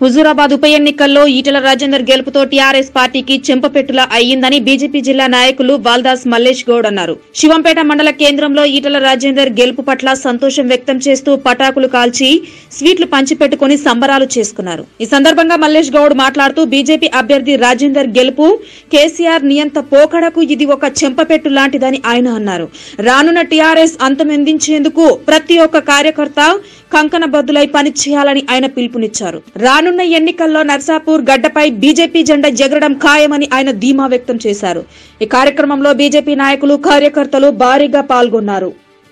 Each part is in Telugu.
హుజూరాబాద్ ఉప ఎన్నికల్లో ఈటల రాజేందర్ గెలుపుతో టీఆర్ఎస్ పార్టీకి చెంపపెట్టులా అయ్యిందని బీజేపీ జిల్లా నాయకులు బాల్దాస్ మల్లేష్ గౌడ్ అన్నారు శివంపేట మండల కేంద్రంలో ఈటల రాజేందర్ గెలుపు పట్ల సంతోషం వ్యక్తం చేస్తూ పటాకులు కాల్చి స్వీట్లు పంచిపెట్టుకుని సంబరాలు చేసుకున్నారు ఈ సందర్భంగా మల్లేష్ గౌడ్ మాట్లాడుతూ బీజేపీ అభ్యర్థి రాజేందర్ గెలుపు కేసీఆర్ నియంత పోకడకు ఇది ఒక చెంపపెట్టు లాంటిదని ఆయన అన్నారు రానున్న టీఆర్ఎస్ అంతమొందించేందుకు ప్రతి ఒక్క కార్యకర్త కంకణబద్దులై పనిచేయాలని ఆయన పిలుపునిచ్చారు రానున్న ఎన్నికల్లో నర్సాపూర్ గడ్డపై బీజేపీ జెండా ఎగరడం ఖాయమని ఆయన ధీమా వ్యక్తం చేశారు ఈ కార్యక్రమంలో బీజేపీ నాయకులు కార్యకర్తలు భారీగా పాల్గొన్నారు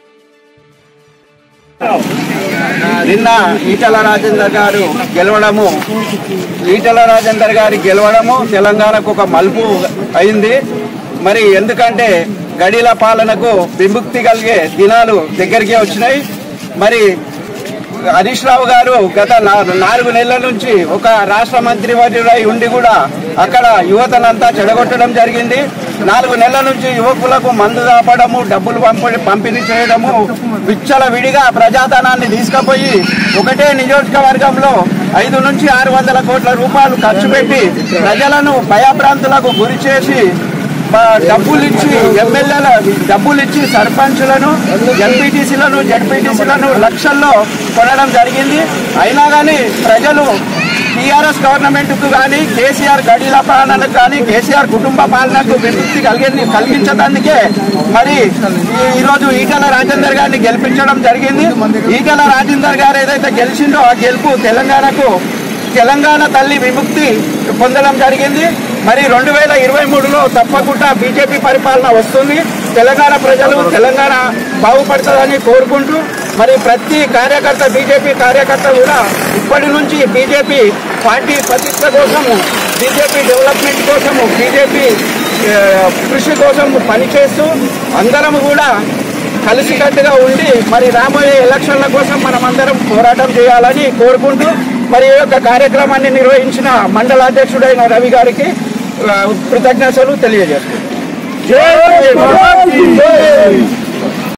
నిన్న ఈటల రాజేందర్ గారు గెలవడము ఈటల రాజేందర్ గారి గెలవడము తెలంగాణకు ఒక మలుపు అయింది మరి ఎందుకంటే గడిల పాలనకు విముక్తి కలిగే దినాలు దగ్గరికి వచ్చినాయి మరి హరీష్ రావు గారు గత నా- నాలుగు నెలల నుంచి ఒక రాష్ట్ర మంత్రి వర్యుడై ఉండి కూడా అక్కడ యువతనంతా చెడగొట్టడం జరిగింది నాలుగు నెలల నుంచి యువకులకు మందు దాపడము డబ్బులు పంప పంపిణీ చేయడము విచ్చల విడిగా ప్రజాధనాన్ని తీసుకుపోయి ఒకటే నియోజకవర్గంలో ఐదు నుంచి ఆరు వందల కోట్ల రూపాయలు ఖర్చు పెట్టి ప్రజలను భయభ్రాంతులకు గురి చేసి మా డబ్బులు ఇచ్చి ఎమ్మెల్యేల డబ్బులు ఇచ్చి సర్పంచులను ఎంపీటీసీలను జడ్పీటీసీలను లక్షల్లో కొనడం జరిగింది అయినా కానీ ప్రజలు టీఆర్ఎస్ గవర్నమెంట్ కు కానీ కేసీఆర్ గడిల పాలనకు కానీ కేసీఆర్ కుటుంబ పాలనకు విముక్తి కలిగి కలిగించడానికే మరి ఈ- ఈరోజు ఈటల రాజేందర్ గారిని గెలిపించడం జరిగింది ఈటల రాజేందర్ గారు ఏదైతే గెలిచిండో ఆ గెలుపు తెలంగాణకు తెలంగాణ తల్లి విముక్తి పొందడం జరిగింది మరి రెండు వేల ఇరవై మూడులో తప్పకుండా బీజేపీ పరిపాలన వస్తుంది తెలంగాణ ప్రజలు తెలంగాణ బాగుపడుతుందని కోరుకుంటూ మరి ప్రతి కార్యకర్త బీజేపీ కార్యకర్త కూడా ఇప్పటి నుంచి బీజేపీ పార్టీ ప్రతిష్ట కోసము బీజేపీ డెవలప్మెంట్ కోసము బీజేపీ ఆ, కృషి కోసం పనిచేస్తూ అందరం కూడా కలిసికట్టుగా ఉండి మరి రాబోయే ఎలక్షన్ల కోసం మనం అందరం పోరాటం చేయాలని కోరుకుంటూ మరి ఈ యొక్క కార్యక్రమాన్ని నిర్వహించిన మండల అధ్యక్షుడైన రవి గారికి ఆ, కృతజ్ఞతలు తెలియజేస్తున్నాను